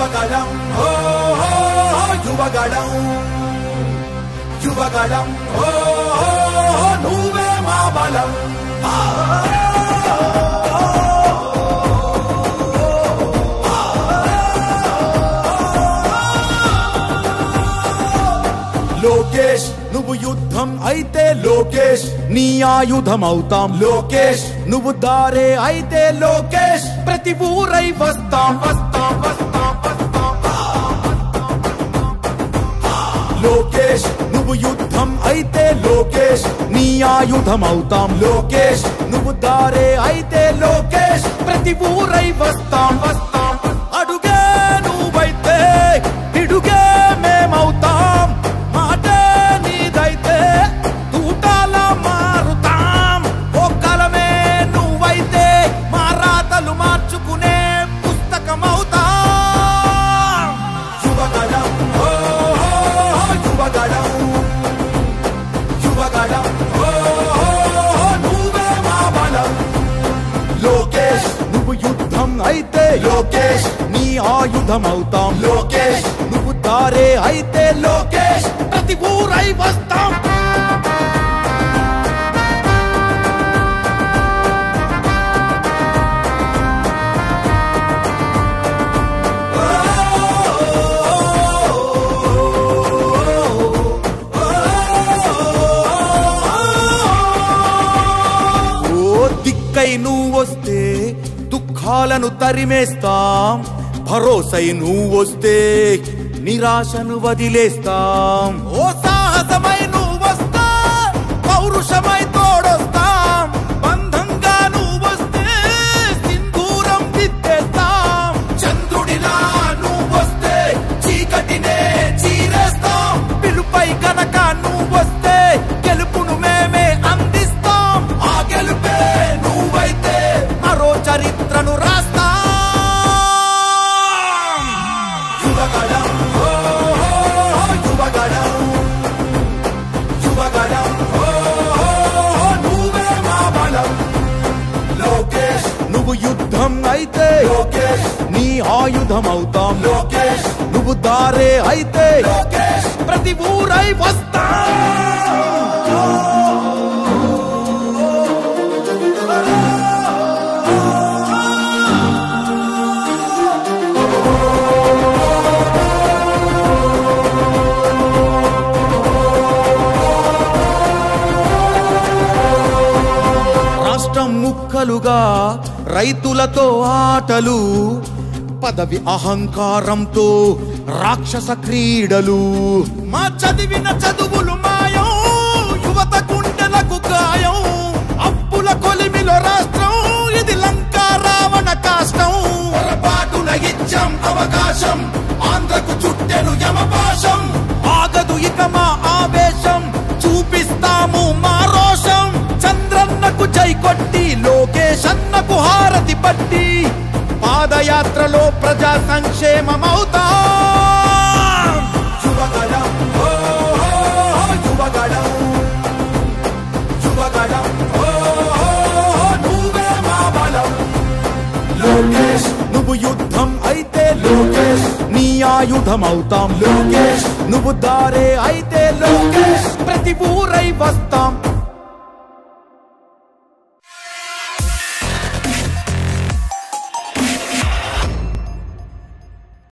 యువగళం ఓ ఓ, యువగళం యువగళం ఓ ఓ, నువ్వే మా బలం లోకేష్ నువ్వు యుద్ధం అయితే లోకేష్ నీ ఆయుధం అవుతాం లోకేష్ నువ్వు దారే అయితే లోకేష్ ప్రతి ఊరై వస్తాం వస్తాం వస్తాం వస్తాం లోకేష్ నువ్వు యుద్ధం అయితే లోకేష్ నీ ఆయుధం అవుతాం లోకేష్ నువ్వు దారే అయితే లోకేష్ ప్రతి ఊరై వస్తాం వస్తాం అడుగే నువ్వైతే పిడుగే మేమవుతాం మాటే నీదైతే తూటాల మారుతాం ఓ కలమే నువ్వైతే మా రాతలు మార్చుకునే పుస్తకమవుతాం యువగళం ఓ ఓ, యువగళం యువగళం ఓ ఓ, నువ్వే మా బలం లోకేష్ నువ్వు యుద్ధం అయితే లోకేష్ నీ ఆయుధం అవుతాం లోకేష్ నువ్వు దారే అయితే లోకేష్ ప్రతి ఊరై వస్తాం ఓ దిక్కై నువ్వు వస్తే దుఃఖాలను తరిమేస్తాం భరోసై నువ్వు వస్తే నిరాశను వదిలేస్తాం ఓ సాహసమై నువ్వు వస్తా పౌరుషమై తోడొస్తాం బంధంగా నువ్వు వస్తే సింధూరం దిద్దేస్తాం చంద్రుడిలా నువ్వు వస్తే చీకటినే చీరేస్తాం పిలుపై కనుక నువ్వు వస్తే గెలుపును మేమే అందిస్తాం ఆ గెలుపే నువ్వైతే మరో చరిత్రను రాస్తాం యువగళం ఓ ఓ, యువగళం యువగళం ఓ ఓ, నువ్వే మా బలం లోకేష్ నువ్వు యుద్ధం అయితే లోకేష్ నీ ఆయుధం అవుతాం లోకేష్ నువ్వు దారే అయితే లోకేష్ ప్రతి ఊరై వస్తాం రాష్ట్రం ముక్కలుగా రైతులతో ఆటలు పదవి అహంకారంతో రాక్షస క్రీడలు మా చదివిన చదువులు మాయం యువత గుండెలకు గాయం అప్పుల కొలిమిలో రాష్ట్రం ఇది లంకా రావణ కాష్టం పొరపాటున ఇచ్చాం అవకాశం ఆంధ్రకు చుట్టెను యమపాశం ఆగదు ఇక మా ఆవేశం చూపిస్తాము మా రోషం చంద్రన్నకు జై కొట్టి లోకేష్ అన్నకు హారతి పట్టి పాదయాత్రలో ప్రజా సంక్షేమమవుతాం యువగళం ఓ ఓ, యువగళం యువగళం ఓ ఓ, నువ్వే మా బలం లోకేష్ నువ్వు యుద్ధం అయితే లోకేష్ నీ ఆయుధం అవుతాం లోకేష్ నువ్వు దారే అయితే లోకేష్ ప్రతి ఊరై వస్తాం